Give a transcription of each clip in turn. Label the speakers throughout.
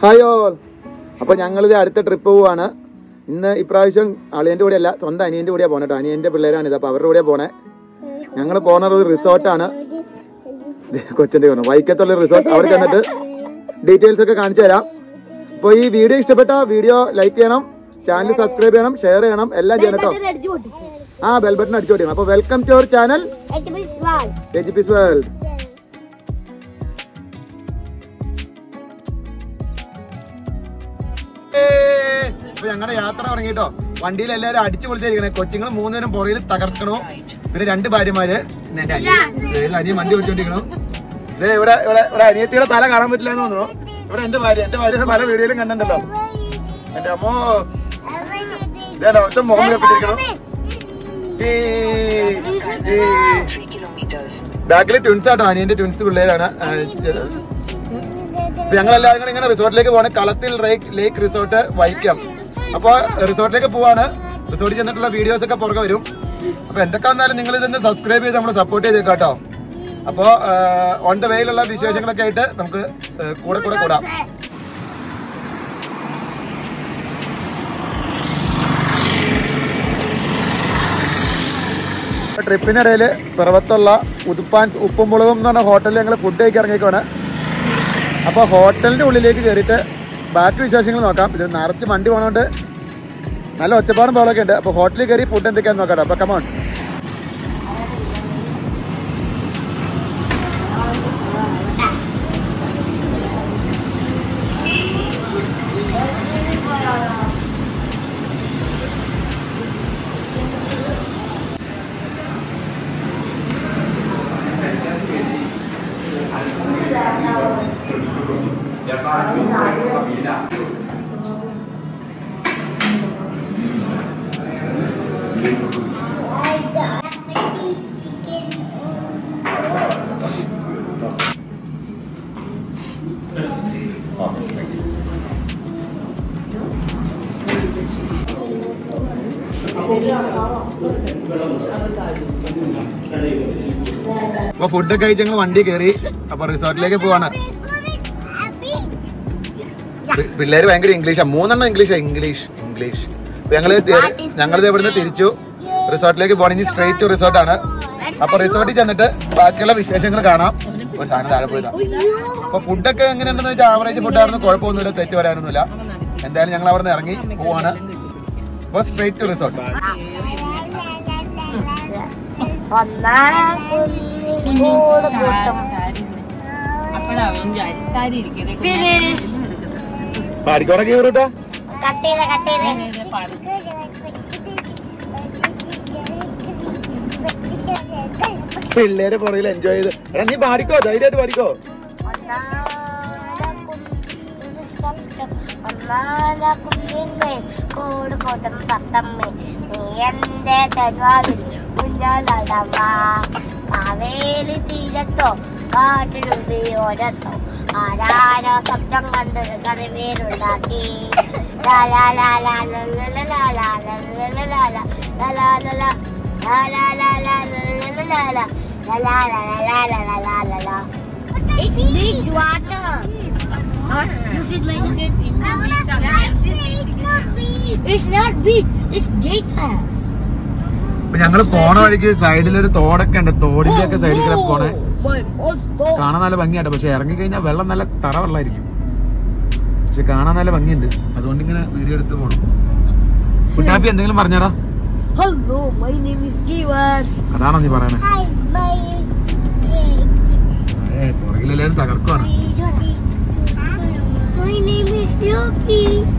Speaker 1: Hi all അപ്പൊ ഞങ്ങളിത് അടുത്ത ട്രിപ്പ് പോവാണ് ഇന്ന് ഇപ്രാവശ്യം അളിയന്റെ കൂടെ അല്ല സ്വന്തം അനിയന്റെ കൂടെയാ പോണേ കേട്ടോ അനിയന്റെ പിള്ളേരാണ് ഇത് അപ്പൊ അവരുടെ കൂടെ പോണേ ഞങ്ങൾ പോണ ഒരു റിസോർട്ടാണ് കൊച്ചിന്റെ പറഞ്ഞു വൈക്കത്തുള്ള റിസോർട്ട് അവിടെ ചെന്നിട്ട് ഡീറ്റെയിൽസ് ഒക്കെ കാണിച്ചു തരാം അപ്പൊ ഈ വീഡിയോ ഇഷ്ടപ്പെട്ട വീഡിയോ ലൈക്ക് ചെയ്യണം ചാനൽ സബ്സ്ക്രൈബ് ചെയ്യണം ഷെയർ ചെയ്യണം എല്ലാം ചെയ്യണം കേട്ടോ
Speaker 2: അടിച്ചു പൊട്ടിച്ചു
Speaker 1: ആ ബെൽ ബട്ടൺ അടിച്ചു കൊടുക്കണം അപ്പൊ വെൽക്കം ടു അവർ ചാനൽ എജുപിസ് വേൾഡ് ഇപ്പൊ ഞങ്ങളുടെ യാത്ര തുടങ്ങിട്ടോ വണ്ടിയിൽ എല്ലാവരും അടിച്ചു പൊളിച്ചിരിക്കണേ കൊച്ചുങ്ങൾ മൂന്നുപേരും പുറയിൽ തകർക്കണു പിന്നെ രണ്ട് ഭാര്യമാര് പിന്നെ എന്റെ അനിയൻ ദേ ഇത് അനിയൻ വണ്ടി ഓടിച്ചോണ്ടിരിക്കണു ഇത് ഇവിടെ ഇവിടെ ഇവിടെ അനിയത്തിയുടെ തല കാണാൻ പറ്റില്ല എന്ന് തോന്നുന്നു ഇവിടെ എന്റെ ഭാര്യ എന്റെ ഭാര്യയുടെ പല വീഡിയോയിലും കണ്ടിട്ടുണ്ടല്ലോ എന്റെ അമ്മോ ഇതേടാ ഒറ്റ മുഖം വെപ്പിച്ചിരിക്കണം ബാക്കില് ട്വിൻസ് ആട്ടോ അനിയന്റെ ട്വിൻസ് പിള്ളേരാണ് ആ, ഇത് ഇപ്പൊ ഞങ്ങൾ എല്ലാവരും കൂടെ ഇങ്ങനെ റിസോർട്ടിലേക്ക് പോവാണ് കളത്തിൽ ലേക്ക് ലേക്ക് റിസോർട്ട് വൈക്കം അപ്പൊ റിസോർട്ടിലേക്ക് പോവാണ് റിസോർട്ടിൽ ചെന്നിട്ടുള്ള വീഡിയോസ് ഒക്കെ പുറകെ വരും അപ്പൊ എന്തൊക്കെ വന്നാലും നിങ്ങൾ ഇതൊന്ന് സബ്സ്ക്രൈബ് ചെയ്ത് നമ്മൾ സപ്പോർട്ട് ചെയ്തേക്കാം കേട്ടോ അപ്പോ ഓൺ ദ വേയിലുള്ള വിശേഷങ്ങളൊക്കെ ആയിട്ട് നമുക്ക് ആ, കൂടെ കൂടെ കൂടാം ട്രിപ്പിനിടയിൽ പിറവത്തുള്ള ഉതുപ്പാൻ ഉപ്പും മുളകും എന്ന് പറഞ്ഞ ഹോട്ടലിൽ ഞങ്ങൾ ഫുഡ് കഴിക്കാൻ ഇറങ്ങിയേക്കാണ് അപ്പോൾ ഹോട്ടലിൻ്റെ ഉള്ളിലേക്ക് കയറിയിട്ട് ബാക്കി വിശേഷങ്ങൾ നോക്കാം ഇത് നിറച്ച് വണ്ടി പോകണോണ്ട് നല്ല ഒച്ചപ്പാടും ബഹളമൊക്കെ ഉണ്ട് അപ്പോൾ ഹോട്ടലിൽ കയറി ഫുഡ് എന്തൊക്കെയാന്ന് നോക്കാം അപ്പോൾ കമോൺ അപ്പോൾ ഫുഡൊക്കെ കഴിച്ച് ഞങ്ങൾ വണ്ടി കയറി അപ്പോൾ റിസോർട്ടിലേക്ക് പോവാണ് പി- പിള്ളേര് ഭയങ്കര ഇംഗ്ലീഷാണ് മൂന്നെണ്ണം ഇംഗ്ലീഷാ ഇംഗ്ലീഷ് ഇംഗ്ലീഷ് ഞങ്ങള് ഞങ്ങളിത് ഇവിടുന്ന് തിരിച്ചു റിസോർട്ടിലേക്ക് പോകണം ഇനി സ്ട്രേറ്റ് ടു റിസോർട്ടാണ് അപ്പൊ റിസോർട്ടിൽ ചെന്നിട്ട് ബാക്കിയുള്ള വിശേഷങ്ങൾ കാണാം ഒരു സാധനം താഴെ പോയതാ അപ്പൊ ഫുഡൊക്കെ എങ്ങനെയുണ്ടെന്ന് വെച്ചാൽ ആവറേജ് ഫുഡായിരുന്നു കുഴപ്പമൊന്നുമില്ല തെറ്റ് വരാനൊന്നുമില്ല എന്തായാലും ഞങ്ങൾ അവിടെ നിന്ന് ഇറങ്ങി പോവാണ് അപ്പൊ സ്ട്രേറ്റ് ടു റിസോർട്ട്
Speaker 2: ഒന്നാം കുന്നിൽ കൂട് കൂട്ടും
Speaker 1: പാടിക്കോടെ കീറിട്ടോ
Speaker 2: കട്ടീല കട്ടീല
Speaker 1: പിള്ളേരെ പുറകിൽ എൻജോയ് ചെയ്ത് എടാ നീ പാടിക്കോ ധൈര്യമായിട്ട് പാടിക്കോ
Speaker 2: കൂട് കൂട്ടും തത്തമ്മേ നീ എന്റെ തന്വാവിൽ കുഞ്ഞാലടവ കാവേലി തീരത്തോ കാട്ടിലുള്ളിയോരത്തോ ആരാരോ ശബ്ദം കണ്ട് കറിവേരുണ്ടാക്കി It's beach water. Use it like It's not beach. It's date house.
Speaker 1: അപ്പൊ ഞങ്ങള് പോണ വഴിക്ക് സൈഡിൽ ഒരു തോടൊക്കെ ഉണ്ട് തോടിന്റെ ഒക്കെ സൈഡിൽ കൂടെ പോണേ കാണാൻ നല്ല ഭംഗിയാട്ടോ പക്ഷെ ഇറങ്ങി കഴിഞ്ഞാൽ വെള്ളം നല്ല തറ വെള്ളമായിരിക്കും പക്ഷെ കാണാൻ നല്ല ഭംഗിയുണ്ട് അതുകൊണ്ട് ഇങ്ങനെ വീഡിയോ എടുത്ത് പോണം കുട്ടാപ്പി എന്തെങ്കിലും പറഞ്ഞാടാ
Speaker 2: Hello, my name is Giwan.
Speaker 1: അതാണോ നീ പറയണേ
Speaker 2: Hi, my
Speaker 1: ഏ പുറകിലെല്ലാരും തകർക്കുവാണ്
Speaker 2: My name is Yogi.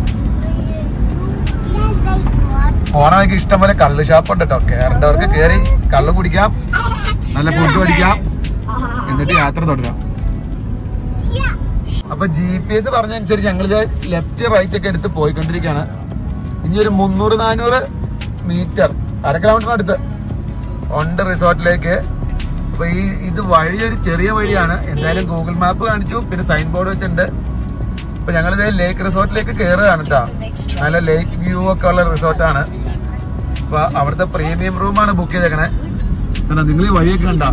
Speaker 1: പോണ വഴിക്ക് ഇഷ്ടം പോലെ കള്ള് ഷാപ്പ് ഉണ്ട് കേട്ടോ കയറേണ്ടവർക്ക് കയറി കള്ള് കുടിക്കാം നല്ല ഫുഡ് മേടിക്കാം എന്നിട്ട് യാത്ര തുടരാം അപ്പൊ ജി പി എസ് പറഞ്ഞനുസരിച്ച് ഞങ്ങൾ ലെഫ്റ്റ് റൈറ്റ് ഒക്കെ എടുത്ത് പോയിക്കൊണ്ടിരിക്കുകയാണ് ഇനി ഒരു മുന്നൂറ് നാനൂറ് മീറ്റർ അര കിലോമീറ്റർ അടുത്ത് ഉണ്ട് റിസോർട്ടിലേക്ക് അപ്പൊ ഈ ഇത് വഴി ഒരു ചെറിയ വഴിയാണ് എന്തായാലും ഗൂഗിൾ മാപ്പ് കാണിച്ചു പിന്നെ സൈൻ ബോർഡ് വെച്ചിട്ടുണ്ട് അപ്പൊ ഞങ്ങളിത് ലേക്ക് റിസോർട്ടിലേക്ക് കയറുകയാണ് കേട്ടോ നല്ല ലേക്ക് വ്യൂ ഒക്കെ ഉള്ള റിസോർട്ടാണ് അപ്പൊ അവിടുത്തെ പ്രീമിയം റൂമാണ് ബുക്ക് ചെയ്തേക്കണേ കണ്ടോ നിങ്ങൾ ഈ വഴിയൊക്കെ കണ്ട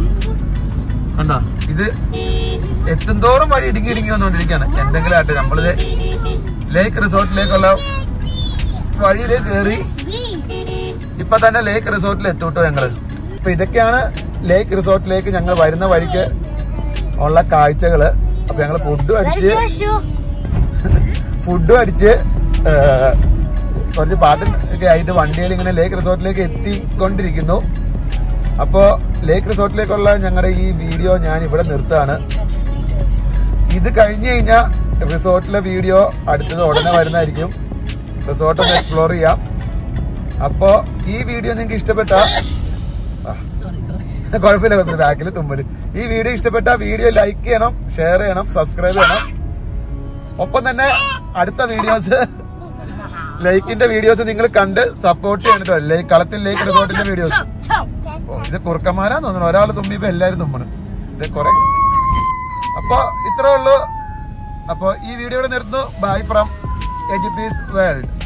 Speaker 1: കണ്ട ഇത് എത്തുന്തോറും വഴി ഇടുങ്ങി ഇടുങ്ങി വന്നുകൊണ്ടിരിക്കുകയാണ് എന്തെങ്കിലും ആട്ടെ നമ്മളിത് ലേക്ക് റിസോർട്ടിലേക്കുള്ള വഴിയിലേക്ക് കയറി
Speaker 2: Beach.
Speaker 1: ഇപ്പൊ തന്നെ ലേക്ക് റിസോർട്ടിൽ എത്തൂട്ടോ ഞങ്ങള് അപ്പൊ ഇതൊക്കെയാണ് ലേക്ക് റിസോർട്ടിലേക്ക് ഞങ്ങൾ വരുന്ന വഴിക്ക് ഉള്ള കാഴ്ചകള് അപ്പൊ ഞങ്ങള് ഫുഡും
Speaker 2: Where is
Speaker 1: അടിച്ച്
Speaker 2: your shoe?
Speaker 1: ഫുഡും അടിച്ച് ഏ, കുറച്ച് പാട്ടും ഒക്കെ ആയിട്ട് വണ്ടിയിൽ ഇങ്ങനെ ലേക്ക് റിസോർട്ടിലേക്ക് എത്തിക്കൊണ്ടിരിക്കുന്നു അപ്പോ ലേക്ക് റിസോർട്ടിലേക്കുള്ള ഞങ്ങളുടെ ഈ വീഡിയോ ഞാൻ ഇവിടെ നിർത്താണ് ഇത് കഴിഞ്ഞു കഴിഞ്ഞാൽ റിസോർട്ടിലെ വീഡിയോ അടുത്തത് ഉടനെ വരുന്നതായിരിക്കും റിസോർട്ട് ഒന്ന് എക്സ്പ്ലോർ ചെയ്യാം അപ്പോ ഈ വീഡിയോ നിങ്ങൾക്ക് ഇഷ്ടപ്പെട്ട കുഴപ്പമില്ല കുഴപ്പമില്ല ബാക്കിൽ തുമ്മല് ഈ വീഡിയോ ഇഷ്ടപ്പെട്ട വീഡിയോ ലൈക്ക് ചെയ്യണം ഷെയർ ചെയ്യണം സബ്സ്ക്രൈബ് ചെയ്യണം ഒപ്പം തന്നെ അടുത്ത വീഡിയോസ് ലൈക്കിന്റെ വീഡിയോസ് നിങ്ങൾ കണ്ട് സപ്പോർട്ട് ചെയ്യണം കേട്ടോ ലൈക്ക് കളത്തിൽ ലൈക്ക് റിസോർട്ടിന്റെ വീഡിയോസ്
Speaker 2: Toe.
Speaker 1: ഓ, ഇത് കുറുക്കന്മാരാന്ന് തോന്നുന്നു ഒരാൾ തുമ്പിയപ്പോ എല്ലാരും തുമ്മണ് ഇത് കൊറേ അപ്പൊ ഇത്രേ ഉള്ളൂ അപ്പൊ ഈ വീഡിയോ ഇവിടെ നിർത്തുന്നു ബൈ ഫ്രം എജി പീസ് വേൾഡ്